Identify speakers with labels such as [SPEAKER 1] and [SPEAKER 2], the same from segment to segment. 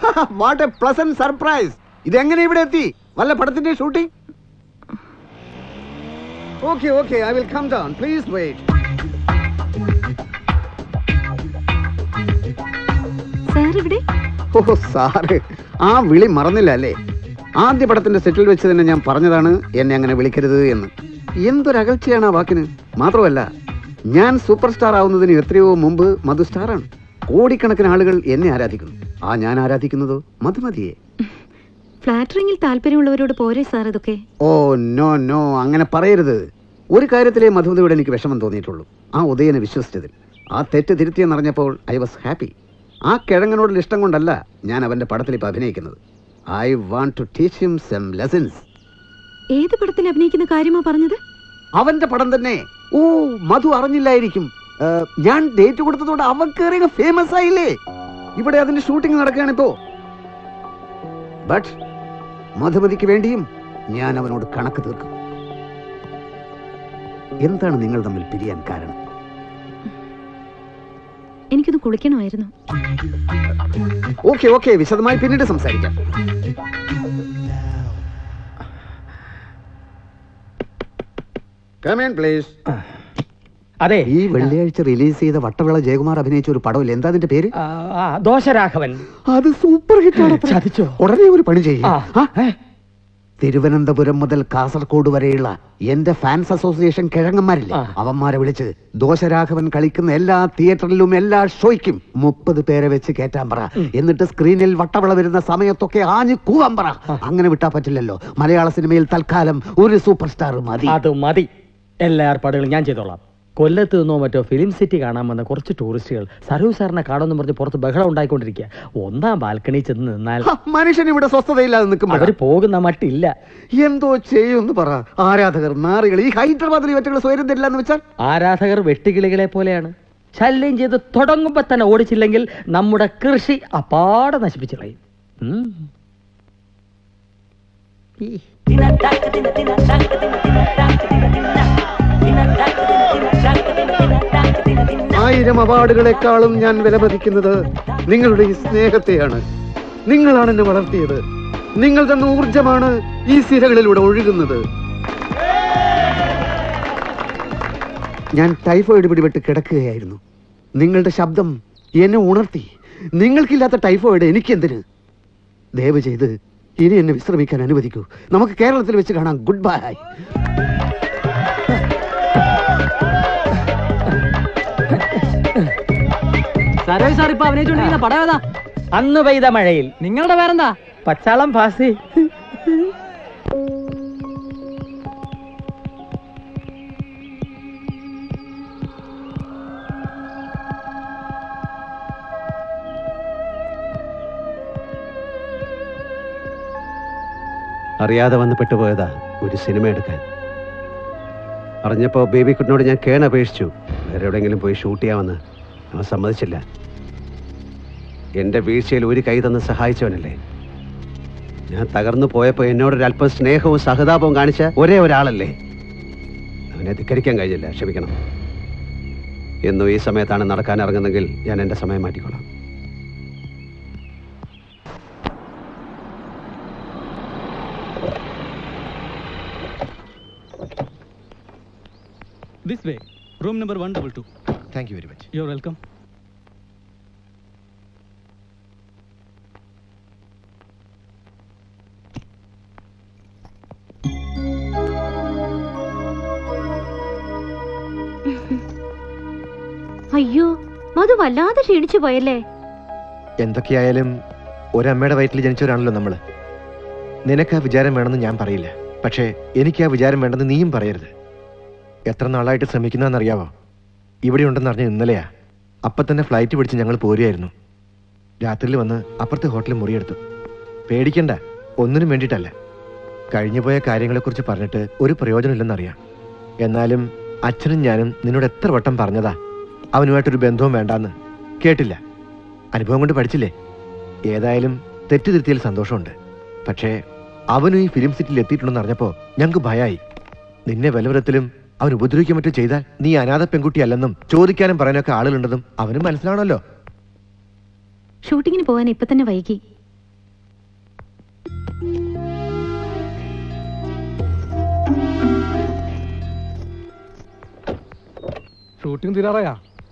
[SPEAKER 1] What A pleasant surprise ഇതെങ്ങനെ ഇവിടെ എത്തി വല്ല പടത്തിന്റെ shooting okay okay I will come down please wait
[SPEAKER 2] sir ഇവിടെ
[SPEAKER 1] ഓ സാറ് ആ വിളി മറന്നില്ല അല്ലേ ആദ്യ പടത്തിന്റെ സെറ്റിൽ വെച്ച് തന്നെ ഞാൻ പറഞ്ഞതാണ് എന്നെ അങ്ങനെ വിളിക്കരുത് എന്ന് എന്തൊരകൽച്ചയാണ് ആ വാക്കിന് മാത്രമല്ല ഞാൻ സൂപ്പർ സ്റ്റാർ ആവുന്നതിന് എത്രയോ മുമ്പ് മധു സ്റ്റാറാണ് കോടിക്കണക്കിന് ആളുകൾ എന്നെ ആരാധിക്കുന്നു ആ ഞാൻ ആരാധിക്കുന്നതോ മധുമതിയെ
[SPEAKER 2] ഫ്ലാറ്ററിങ്ങിൽ താല്പര്യമുള്ളവരോട് പോരെ സാർ ഇതൊക്കെ
[SPEAKER 1] ഓ നോ നോ അങ്ങനെ പറയരുത് ഒരു കാര്യത്തിലേ മധുമതിയോട് എനിക്ക് വിഷമം തോന്നിയിട്ടുള്ളൂ ആ ഉദയനെ വിശ്വസിച്ചതിൽ ആ തെറ്റ് തിരുത്തിയെന്നറിഞ്ഞപ്പോൾ ഐ വാസ് ഹാപ്പി ആ കിഴങ്ങനോടുള്ള ഇഷ്ടം കൊണ്ടല്ല ഞാൻ അവന്റെ പടത്തിൽ ഇപ്പൊ അഭിനയിക്കുന്നത് I want to teach him some lessons
[SPEAKER 2] ഏത് പടത്തിൽ അഭിനയിക്കുന്ന കാര്യമാ പറഞ്ഞത്
[SPEAKER 1] അവന്റെ പടം തന്നെ ഓ മധു അറിഞ്ഞില്ലായിരിക്കും ഏ, ഞാൻ ഡേറ്റ് കൊടുത്തതോടെ അവൻ കയറിയ ഫേമസ് ആയില്ലേ ഇവിടെ അതിന്റെ ഷൂട്ടിംഗ് നടക്കുകയാണിപ്പോ ബട്ട് മധുമതിക്ക് വേണ്ടിയും ഞാൻ അവനോട് കണക്ക് തീർക്കും എന്താണ് നിങ്ങൾ തമ്മിൽ പിരിയാൻ കാരണം
[SPEAKER 2] എനിക്കൊന്ന് കുളിക്കണമായിരുന്നു
[SPEAKER 1] ഓക്കെ ഓക്കെ വിശദമായി പിന്നീട് സംസാരിക്കാം Come in, please.
[SPEAKER 3] അതെ
[SPEAKER 1] ഈ വെള്ളിയാഴ്ച റിലീസ് ചെയ്ത വട്ടവിള ജയകുമാർ അഭിനയിച്ച ഒരു പടമില്ല എന്താ അതിന്റെ പേര്
[SPEAKER 3] ആ, ആ, ദോശരാഘവൻ
[SPEAKER 1] അത് സൂപ്പർ ഹിറ്റ് ആണ്
[SPEAKER 3] ചതിച്ചോ
[SPEAKER 1] ഉടനെ ഒരു പണി ചെയ്യും
[SPEAKER 3] ആ, ഏ,
[SPEAKER 1] തിരുവനന്തപുരം മുതൽ കാസർഗോഡ് വരെയുള്ള എന്റെ ഫാൻസ് അസോസിയേഷൻ കിഴങ്ങന്മാരില്ലേ
[SPEAKER 3] ആ.
[SPEAKER 1] അവന്മാരെ വിളിച്ച് ദോശരാഘവൻ കളിക്കുന്ന എല്ലാ തിയേറ്ററിലും എല്ലാ ഷോയ്ക്കും മുപ്പത് പേരെ വെച്ച് കയറ്റാൻ പറ എന്നിട്ട് സ്ക്രീനിൽ വട്ടവിള വരുന്ന സമയത്തൊക്കെ ആഞ്ഞു കൂവാൻ പറ അങ്ങനെ വിട്ടാ പറ്റില്ലല്ലോ മലയാള സിനിമയിൽ തൽക്കാലം ഒരു സൂപ്പർ സ്റ്റാർ മതി
[SPEAKER 3] അത് മതി എല്ലാ ഏർപ്പാടുകളും ഞാൻ ചെയ്തോളാം കൊല്ലത്ത് നിന്നോ മറ്റോ ഫിലിം സിറ്റി കാണാൻ വന്ന കുറച്ച് ടൂറിസ്റ്റുകൾ സരൂ സാറിനെ കാണുമെന്ന് പറഞ്ഞ് പുറത്ത് ബഹളം ഉണ്ടായിക്കൊണ്ടിരിക്കുക ഒന്നാം ബാൽക്കണി ചെന്ന് നിന്നാൽ
[SPEAKER 1] ഹ, മനുഷ്യൻ ഇവിടെ സ്വസ്ഥതയില്ലാതെ നിൽക്കുമ്പോൾ
[SPEAKER 3] അവര് പോകുന്ന മട്ടില്ല
[SPEAKER 1] എന്തോ ചെയ്യുമെന്ന് പറ ആരാധകർ നാറികൾ ഈ ഹൈദരാബാദിൽ ഇവറ്റുകൾ സ്വയം തരില്ല എന്ന് വെച്ചാൽ
[SPEAKER 3] ആരാധകർ വെട്ടുകിളികളെ പോലെയാണ് ശല്യം ചെയ്ത് തുടങ്ങുമ്പോ തന്നെ ഓടിച്ചില്ലെങ്കിൽ നമ്മുടെ കൃഷി അപ്പാടെ നശിപ്പിച്ചു കളയും ഉം. ഈ.
[SPEAKER 1] ആയിരം അവാർഡുകളെക്കാളും ഞാൻ വിലമതിക്കുന്നത് നിങ്ങളുടെ ഈ സ്നേഹത്തെയാണ് നിങ്ങളാണ് എന്നെ വളർത്തിയത് നിങ്ങൾ തന്ന ഊർജമാണ് ഈ സിരകളിലൂടെ ഒഴുകുന്നത് ഞാൻ ടൈഫോയിഡ് പിടിപെട്ട് കിടക്കുകയായിരുന്നു നിങ്ങളുടെ ശബ്ദം എന്നെ ഉണർത്തി നിങ്ങൾക്കില്ലാത്ത ടൈഫോയിഡ് എനിക്കെന്തിന് ദയവ് ചെയ്ത് ഇനി എന്നെ വിശ്രമിക്കാൻ അനുവദിക്കൂ നമുക്ക് കേരളത്തിൽ വെച്ച് കാണാം ഗുഡ് ബൈ
[SPEAKER 4] സരോജ് സാർ ഇപ്പൊ അഭിനയിച്ചോണ്ടിരിക്കുന്ന പടം ഏതാ
[SPEAKER 3] അന്ന് പെയ്ത മഴയിൽ
[SPEAKER 4] നിങ്ങളുടെ പേരെന്താ
[SPEAKER 3] പച്ചാളം പാസി
[SPEAKER 1] അറിയാതെ വന്ന് പെട്ടുപോയതാ ഒരു സിനിമ എടുക്കാൻ അറിഞ്ഞപ്പോൾ ബേബി കുട്ടിനോട് ഞാൻ കേൺ അപേക്ഷിച്ചു വേറെ എവിടെയെങ്കിലും പോയി ഷൂട്ട് ചെയ്യാമെന്ന് അവൻ സമ്മതിച്ചില്ല എൻ്റെ വീഴ്ചയിൽ ഒരു കൈ തന്ന് സഹായിച്ചവനല്ലേ ഞാൻ തകർന്നു പോയപ്പോൾ എന്നോടൊരല്പം സ്നേഹവും സഹതാപവും കാണിച്ച ഒരേ ഒരാളല്ലേ അവനെ ധിക്കരിക്കാൻ കഴിഞ്ഞില്ല ക്ഷമിക്കണം എന്നും ഈ സമയത്താണ് നടക്കാൻ ഇറങ്ങുന്നെങ്കിൽ ഞാൻ എൻ്റെ സമയം മാറ്റിക്കൊള്ളാം
[SPEAKER 5] This way. Room number 122.
[SPEAKER 6] Thank you very much
[SPEAKER 5] You're welcome.
[SPEAKER 2] അയ്യോ മധു വല്ലാതെ ക്ഷീണിച്ചു പോയല്ലേ
[SPEAKER 6] എന്തൊക്കെയായാലും ഒരമ്മയുടെ വയറ്റിൽ ജനിച്ചവരാണല്ലോ നമ്മൾ നിനക്ക് ആ വിചാരം വേണമെന്ന് ഞാൻ പറയില്ല പക്ഷേ എനിക്ക് ആ വിചാരം വേണ്ടെന്ന് നീയും പറയരുത് എത്ര നാളായിട്ട് ശ്രമിക്കുന്നതെന്നറിയാവോ ഇവിടെ ഉണ്ടെന്ന് അറിഞ്ഞ ഇന്നലെയാ അപ്പം തന്നെ ഫ്ലൈറ്റ് പിടിച്ച് ഞങ്ങൾ പോരുകയായിരുന്നു രാത്രിയിൽ വന്ന് അപ്പുറത്തെ ഹോട്ടലിൽ മുറിയെടുത്തു പേടിക്കണ്ട ഒന്നിനും വേണ്ടിയിട്ടല്ല കഴിഞ്ഞുപോയ കാര്യങ്ങളെക്കുറിച്ച് പറഞ്ഞിട്ട് ഒരു പ്രയോജനമില്ലെന്നറിയാം എന്നാലും അച്ഛനും ഞാനും നിന്നോട് എത്ര വട്ടം പറഞ്ഞതാ അവനുമായിട്ടൊരു ബന്ധവും വേണ്ടാന്ന് കേട്ടില്ല അനുഭവം കൊണ്ട് പഠിച്ചില്ലേ ഏതായാലും തെറ്റ് തിരുത്തിയതിൽ സന്തോഷമുണ്ട് പക്ഷേ അവനും ഈ ഫിലിം സിറ്റിയിൽ എത്തിയിട്ടുണ്ടെന്ന് അറിഞ്ഞപ്പോൾ ഞങ്ങൾക്ക് ഭയമായി നിന്നെ വല്ലവരത്തിലും അവൻ ഉപദ്രവിക്കാൻ മറ്റോ ചെയ്താൽ നീ അനാഥ പെൺകുട്ടിയല്ലെന്നും ചോദിക്കാനും പറയാനൊക്കെ ആളുകളുണ്ടെന്നും അവനും മനസ്സിലാണല്ലോ
[SPEAKER 2] ഷൂട്ടിങ്ങിന് പോകാൻ ഇപ്പൊ തന്നെ വൈകി
[SPEAKER 7] ഷൂട്ടിംഗ് തീരാറായാ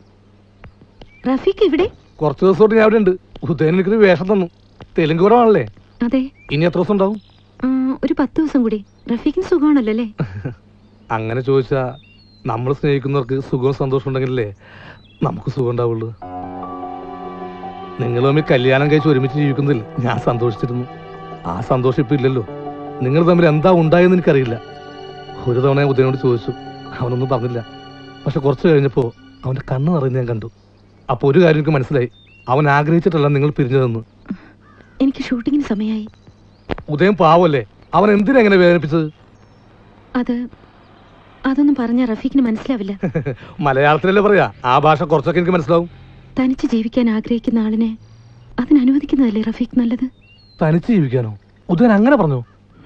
[SPEAKER 2] റഫീഖ് ഇവിടെ
[SPEAKER 7] കുറച്ച് ദിവസം തൊട്ട് ഞാൻ അവിടെ ഉണ്ട് ഉദയൻ എനിക്കൊരു വേഷം തന്നു തെലുങ്ക് പടമാണല്ലേ
[SPEAKER 2] അതെ
[SPEAKER 7] ഇനി എത്ര ദിവസം ഉണ്ടാവും
[SPEAKER 2] ആ, ഒരു പത്ത് ദിവസം കൂടി റഫീഖിന് സുഖമാണല്ലോ അല്ലേ
[SPEAKER 7] അങ്ങനെ ചോദിച്ചാ നമ്മൾ സ്നേഹിക്കുന്നവർക്ക് സുഖവും സന്തോഷം ഉണ്ടെങ്കിലല്ലേ നമുക്ക് സുഖം ഉണ്ടാവുള്ളൂ നിങ്ങൾ തമ്മിൽ കല്യാണം കഴിച്ച് ഒരുമിച്ച് ജീവിക്കുന്നതിൽ ഞാൻ സന്തോഷിച്ചിരുന്നു ആ സന്തോഷം ഇപ്പൊ ഇല്ലല്ലോ നിങ്ങൾ തമ്മിൽ എന്താ ഉണ്ടായെന്ന് എനിക്കറിയില്ല ഒരു തവണ ഞാൻ ഉദയനോട് ചോദിച്ചു അവനൊന്നും പറഞ്ഞില്ല പക്ഷെ കുറച്ച് കഴിഞ്ഞപ്പോൾ അവന്റെ കണ്ണ് നിറയുന്ന ഞാൻ കണ്ടു അപ്പൊ ഒരു കാര്യം എനിക്ക് മനസ്സിലായി അവൻ ആഗ്രഹിച്ചിട്ടല്ല നിങ്ങൾ പിരിഞ്ഞതെന്ന്
[SPEAKER 2] എനിക്ക് ഷൂട്ടിങ്ങിന് സമയമായി
[SPEAKER 7] ഉദയം പാവല്ലേ അവൻ എന്തിനാ എങ്ങനെ വേദനിപ്പിച്ചത്
[SPEAKER 2] അത് അതൊന്നും പറഞ്ഞ റഫീഖിന് മനസ്സിലാവില്ല
[SPEAKER 7] മലയാളത്തിലല്ലേ പറയാ ആ ഭാഷ കുറച്ചൊക്കെ എനിക്ക് മനസ്സിലാവും
[SPEAKER 2] തനിച്ച് ജീവിക്കാൻ ആഗ്രഹിക്കുന്ന ആളിനെ അതിനനുവദിക്കുന്നതല്ലേ റഫീഖ് നല്ലത്
[SPEAKER 7] തനിച്ച് ജീവിക്കാനോ ഉദയൻ അങ്ങനെ പറഞ്ഞു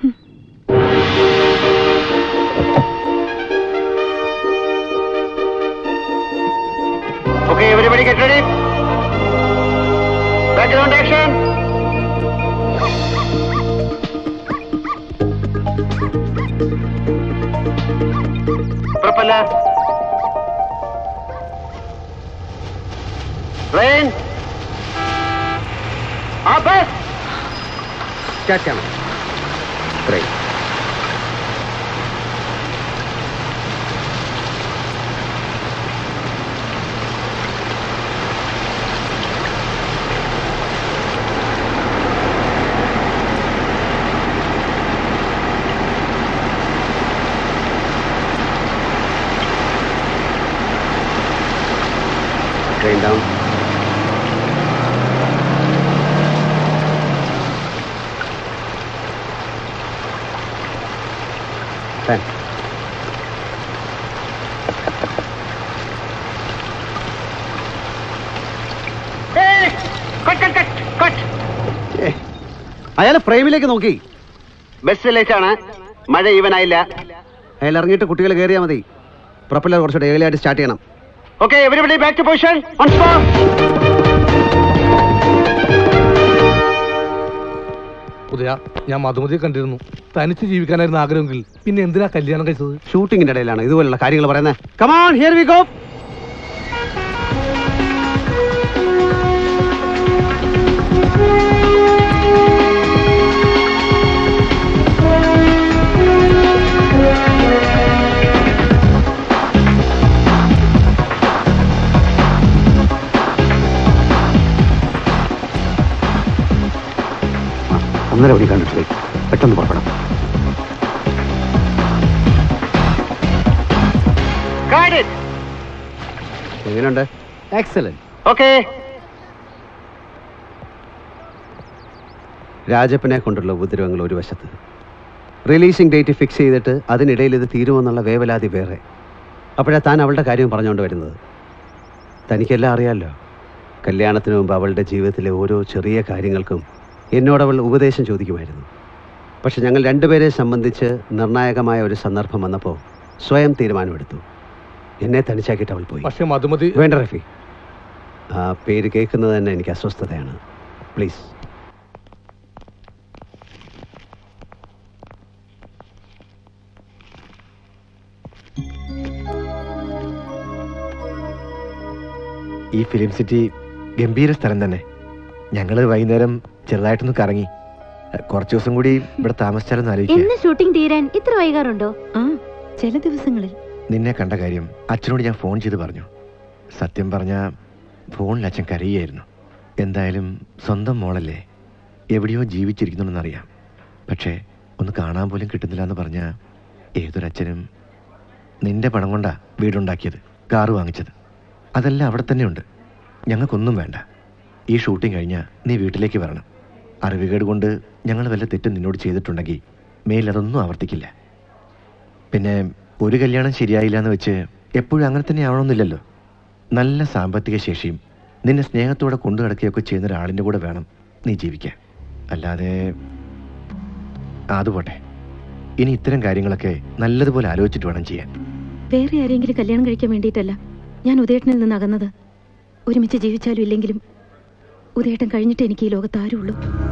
[SPEAKER 1] Okay, everybody get ready. Background action. Propeller. Rain. Opus. Start camera. Great. Train down. Thanks. അയാൾ ഫ്രെയിമിലേക്ക് നോക്കി ബസ് ലേറ്റാണ് മഴ ഈവനായില്ല അയാൾ ഇറങ്ങിയിട്ട് കുട്ടികൾ കയറിയാൽ മതി പ്രൊപ്പല്ലർ കുറച്ചുകൂടെ ഏർലി ആയിട്ട് സ്റ്റാർട്ട് ചെയ്യണം okay everybody back to position on spot
[SPEAKER 7] Udaya ഞാൻ മധുമതിയെ കണ്ടിരുന്നു തനിച്ച് ജീവിക്കാനായിരുന്നു ആഗ്രഹമെങ്കിൽ പിന്നെ എന്തിനാ കല്യാണം കഴിച്ചത്
[SPEAKER 1] ഷൂട്ടിങ്ങിന്റെ ഇടയിലാണ് ഇതുപോലുള്ള കാര്യങ്ങൾ പറയുന്നത് കമാൺ ഹിയർ വി ഗോ ഒന്നര മണി കണ്ടിട്ട് പോയി പെട്ടെന്ന് പുറപ്പെടാം എങ്ങനെയുണ്ട്
[SPEAKER 3] എക്സലന്റ്
[SPEAKER 1] ഓക്കെ രാജപ്പനെ കൊണ്ടുള്ള ഉപദ്രവങ്ങൾ ഒരു വശത്ത് റിലീസിംഗ് ഡേറ്റ് ഫിക്സ് ചെയ്തിട്ട് അതിനിടയിൽ ഇത് തീരുമെന്നുള്ള വേവലാതി വേറെ അപ്പോഴാ താൻ അവളുടെ കാര്യം പറഞ്ഞുകൊണ്ട് വരുന്നത് തനിക്കെല്ലാം അറിയാമല്ലോ കല്യാണത്തിന് മുമ്പ് അവളുടെ ജീവിതത്തിലെ ഓരോ ചെറിയ കാര്യങ്ങൾക്കും എന്നോട് അവൾ ഉപദേശം ചോദിക്കുമായിരുന്നു പക്ഷെ ഞങ്ങൾ രണ്ടുപേരെ സംബന്ധിച്ച് നിർണായകമായ ഒരു സന്ദർഭം വന്നപ്പോൾ സ്വയം തീരുമാനമെടുത്തു എന്നെ തനിച്ചാക്കിയിട്ട് അവൾ പോയി
[SPEAKER 7] പക്ഷെ മധുമതി
[SPEAKER 1] വേണ്ട റഫി ആ പേര് കേൾക്കുന്നത് തന്നെ എനിക്ക് അസ്വസ്ഥതയാണ് പ്ലീസ്
[SPEAKER 6] ഈ ഫിലിം സിറ്റി ഗംഭീര സ്ഥലം തന്നെ ഞങ്ങൾ വൈകുന്നേരം ചെറുതായിട്ടൊന്ന് കറങ്ങി എഹ്, കുറച്ച് ദിവസം കൂടി ഇവിടെ താമസിച്ചാലൊന്ന് ആലോചിക്കുക
[SPEAKER 8] എന്ന് ഷൂട്ടിംഗ് തീരാൻ ഇത്ര വൈകാറുണ്ടോ
[SPEAKER 2] ആ ചില ദിവസങ്ങളിൽ
[SPEAKER 6] നിന്നെ കണ്ട കാര്യം അച്ഛനോട് ഞാൻ ഫോൺ ചെയ്ത് പറഞ്ഞു സത്യം പറഞ്ഞ ഫോണിൽ അച്ഛൻ കരയുകയായിരുന്നു എന്തായാലും സ്വന്തം മോളല്ലേ എവിടെയോ ജീവിച്ചിരിക്കുന്നുണ്ടെന്നറിയാം പക്ഷേ ഒന്ന് കാണാൻ പോലും കിട്ടുന്നില്ല എന്ന് പറഞ്ഞ ഏതൊരച്ഛനും നിന്റെ പണം കൊണ്ടാ വീടുണ്ടാക്കിയത് കാറ് വാങ്ങിച്ചത് അതെല്ലാം അവിടെ തന്നെയുണ്ട് ഞങ്ങൾക്കൊന്നും വേണ്ട ഈ ഷൂട്ടിംഗ് കഴിഞ്ഞാൽ നീ വീട്ടിലേക്ക് വരണം അറിവുകേട് കൊണ്ട് ഞങ്ങൾ വല്ല തെറ്റും നിന്നോട് ചെയ്തിട്ടുണ്ടെങ്കിൽ മേൽ അതൊന്നും ആവർത്തിക്കില്ല പിന്നെ ഒരു കല്യാണം ശരിയായില്ല എന്ന് വെച്ച് എപ്പോഴും അങ്ങനെ തന്നെ ആവണമെന്നില്ലല്ലോ നല്ല സാമ്പത്തിക ശേഷിയും നിന്നെ സ്നേഹത്തോടെ കൊണ്ടു നടക്കുകയൊക്കെ ചെയ്യുന്ന ഒരാളിൻ്റെ കൂടെ വേണം നീ ജീവിക്കാൻ അല്ലാതെ അതുപോട്ടെ ഇനി ഇത്തരം കാര്യങ്ങളൊക്കെ നല്ലതുപോലെ ആലോചിച്ചിട്ട് വേണം ചെയ്യാൻ
[SPEAKER 2] വേറെ ആരെങ്കിലും കല്യാണം കഴിക്കാൻ വേണ്ടിയിട്ടല്ല ഞാൻ ഉദയേട്ടനിൽ നിന്ന് അകന്നത് ഒരുമിച്ച് ജീവിച്ചാലും ഇല്ലെങ്കിലും ഉദയേട്ടൻ കഴിഞ്ഞിട്ട് എനിക്ക് ഈ ലോകത്ത് ആരുള്ളൂ